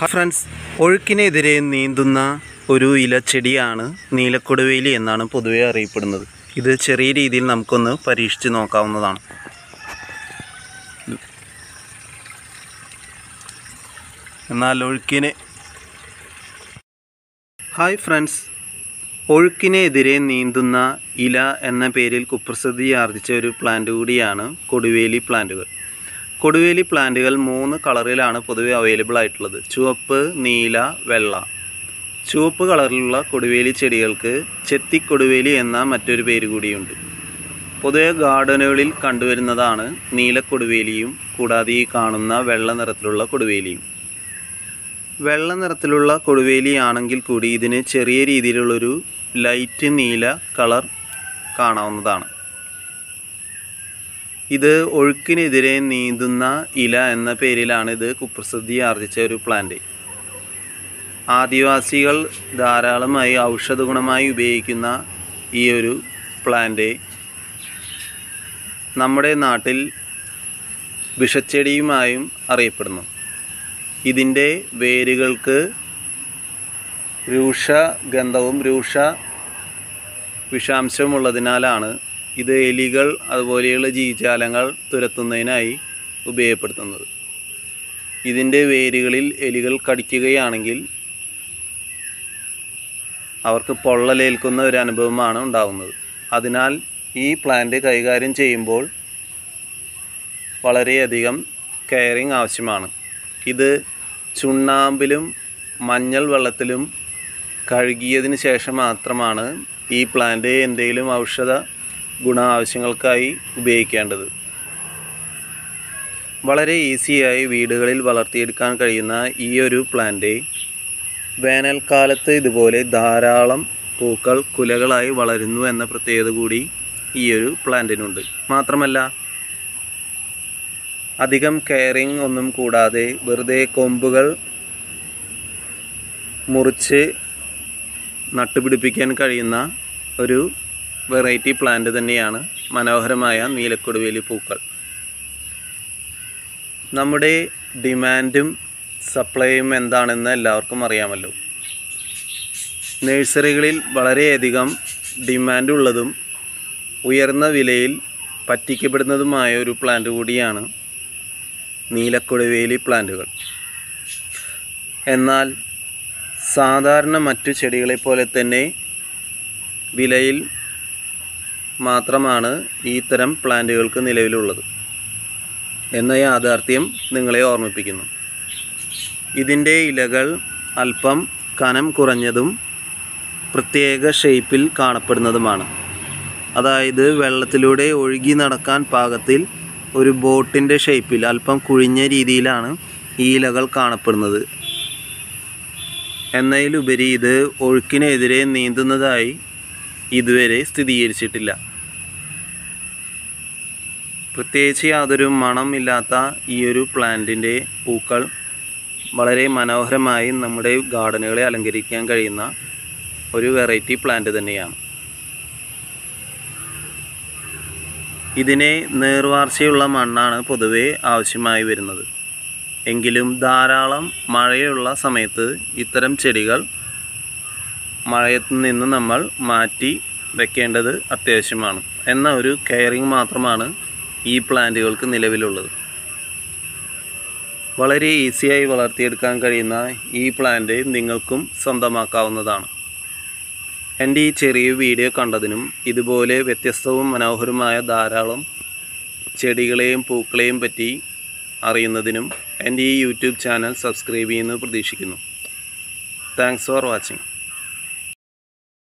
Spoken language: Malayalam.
ഫ്രണ്ട്സ് ഒഴുക്കിനെതിരെ നീന്തുന്ന ഒരു ഇലച്ചെടിയാണ് നീലക്കൊടുവേലി എന്നാണ് പൊതുവെ അറിയപ്പെടുന്നത് ഇത് ചെറിയ രീതിയിൽ നമുക്കൊന്ന് പരീക്ഷിച്ച് നോക്കാവുന്നതാണ് എന്നാൽ ഒഴുക്കിനെ ഹായ് ഫ്രണ്ട്സ് ഒഴുക്കിനെതിരെ നീന്തുന്ന ഇല എന്ന പേരിൽ കുപ്രസിദ്ധി ആർജിച്ച ഒരു പ്ലാന്റ് കൂടിയാണ് കൊടുവേലി പ്ലാന്റുകൾ കൊടുവേലി പ്ലാന്റുകൾ മൂന്ന് കളറിലാണ് പൊതുവെ അവൈലബിൾ ആയിട്ടുള്ളത് ചുവപ്പ് നീല വെള്ള ചുവപ്പ് കളറിലുള്ള കൊടുവേലി ചെടികൾക്ക് ചെത്തിക്കൊടുവേലി എന്ന മറ്റൊരു പേര് കൂടിയുണ്ട് പൊതുവെ ഗാർഡനുകളിൽ കണ്ടുവരുന്നതാണ് നീലക്കൊടുവേലിയും കൂടാതെ ഈ കാണുന്ന വെള്ള നിറത്തിലുള്ള കൊടുവേലിയും വെള്ള നിറത്തിലുള്ള കൊടുവേലി ആണെങ്കിൽ കൂടി ഇതിന് ചെറിയ രീതിയിലുള്ളൊരു ലൈറ്റ് നീല കളർ കാണാവുന്നതാണ് ഇത് ഒഴുക്കിനെതിരെ നീന്തുന്ന ഇല എന്ന പേരിലാണ് ഇത് കുപ്രസിദ്ധി ആർജിച്ച ഒരു പ്ലാന്റ് ആദിവാസികൾ ധാരാളമായി ഔഷധ ഗുണമായി ഉപയോഗിക്കുന്ന ഈ ഒരു പ്ലാന്റ് നമ്മുടെ നാട്ടിൽ വിഷച്ചെടിയുമായും അറിയപ്പെടുന്നു ഇതിൻ്റെ വേരുകൾക്ക് രൂക്ഷ ഗന്ധവും രൂക്ഷ വിഷാംശവും ഉള്ളതിനാലാണ് ഇത് എലികൾ അതുപോലെയുള്ള ജീവജാലങ്ങൾ തുരത്തുന്നതിനായി ഉപയോഗപ്പെടുത്തുന്നത് ഇതിൻ്റെ വേരുകളിൽ എലികൾ കടിക്കുകയാണെങ്കിൽ അവർക്ക് പൊള്ളലേൽക്കുന്ന ഒരു അനുഭവമാണ് ഉണ്ടാകുന്നത് അതിനാൽ ഈ പ്ലാന്റ് കൈകാര്യം ചെയ്യുമ്പോൾ വളരെയധികം കെയറിങ് ആവശ്യമാണ് ഇത് ചുണ്ണാമ്പിലും മഞ്ഞൾ വെള്ളത്തിലും കഴുകിയതിന് ശേഷം മാത്രമാണ് ഈ പ്ലാന്റ് എന്തെങ്കിലും ഔഷധ ഗുണ ആവശ്യങ്ങൾക്കായി ഉപയോഗിക്കേണ്ടത് വളരെ ഈസിയായി വീടുകളിൽ വളർത്തിയെടുക്കാൻ കഴിയുന്ന ഈ ഒരു പ്ലാന്റ് വേനൽക്കാലത്ത് ഇതുപോലെ ധാരാളം പൂക്കൾ കുലകളായി വളരുന്നു എന്ന പ്രത്യേകത കൂടി ഈ ഒരു പ്ലാന്റിനുണ്ട് മാത്രമല്ല അധികം കെയറിങ് ഒന്നും കൂടാതെ വെറുതെ കൊമ്പുകൾ മുറിച്ച് നട്ടുപിടിപ്പിക്കാൻ കഴിയുന്ന ഒരു വെറൈറ്റി പ്ലാന്റ് തന്നെയാണ് മനോഹരമായ നീലക്കൊടുവേലി പൂക്കൾ നമ്മുടെ ഡിമാൻഡും സപ്ലൈയും എന്താണെന്ന് എല്ലാവർക്കും അറിയാമല്ലോ നഴ്സറികളിൽ വളരെയധികം ഡിമാൻഡ് ഉള്ളതും ഉയർന്ന വിലയിൽ പറ്റിക്കപ്പെടുന്നതുമായ ഒരു പ്ലാന്റ് കൂടിയാണ് നീലക്കൊടുവേലി പ്ലാന്റുകൾ എന്നാൽ സാധാരണ മറ്റു ചെടികളെ പോലെ തന്നെ വിലയിൽ മാത്രമാണ് ഈ തരം പ്ലാന്റുകൾക്ക് നിലവിലുള്ളത് എന്ന യാഥാർത്ഥ്യം നിങ്ങളെ ഓർമ്മിപ്പിക്കുന്നു ഇതിൻ്റെ ഇലകൾ അല്പം കനം കുറഞ്ഞതും പ്രത്യേക ഷേപ്പിൽ കാണപ്പെടുന്നതുമാണ് അതായത് വെള്ളത്തിലൂടെ ഒഴുകി നടക്കാൻ പാകത്തിൽ ഒരു ബോട്ടിൻ്റെ ഷേപ്പിൽ അല്പം കുഴിഞ്ഞ രീതിയിലാണ് ഈ ഇലകൾ കാണപ്പെടുന്നത് എന്നതിലുപരി ഇത് ഒഴുക്കിനെതിരെ നീന്തുന്നതായി ഇതുവരെ സ്ഥിരീകരിച്ചിട്ടില്ല പ്രത്യേകിച്ച് യാതൊരു മണമില്ലാത്ത ഈ ഒരു പ്ലാന്റിൻ്റെ പൂക്കൾ വളരെ മനോഹരമായി നമ്മുടെ ഗാർഡനുകളെ അലങ്കരിക്കാൻ കഴിയുന്ന ഒരു വെറൈറ്റി പ്ലാന്റ് തന്നെയാണ് ഇതിനെ നേർവാർച്ചയുള്ള മണ്ണാണ് പൊതുവെ ആവശ്യമായി വരുന്നത് എങ്കിലും ധാരാളം മഴയുള്ള സമയത്ത് ഇത്തരം ചെടികൾ മഴയത്ത് നിന്ന് നമ്മൾ മാറ്റി വെക്കേണ്ടത് അത്യാവശ്യമാണ് എന്ന ഒരു കെയറിങ് മാത്രമാണ് ഈ പ്ലാന്റുകൾക്ക് നിലവിലുള്ളത് വളരെ ഈസിയായി വളർത്തിയെടുക്കാൻ കഴിയുന്ന ഈ പ്ലാന്റ് നിങ്ങൾക്കും സ്വന്തമാക്കാവുന്നതാണ് എൻ്റെ ഈ ചെറിയ വീഡിയോ കണ്ടതിനും ഇതുപോലെ വ്യത്യസ്തവും മനോഹരമായ ധാരാളം ചെടികളെയും പൂക്കളെയും പറ്റി അറിയുന്നതിനും എൻ്റെ ഈ യൂട്യൂബ് ചാനൽ സബ്സ്ക്രൈബ് ചെയ്യുന്നത് പ്രതീക്ഷിക്കുന്നു താങ്ക്സ് ഫോർ വാച്ചിങ്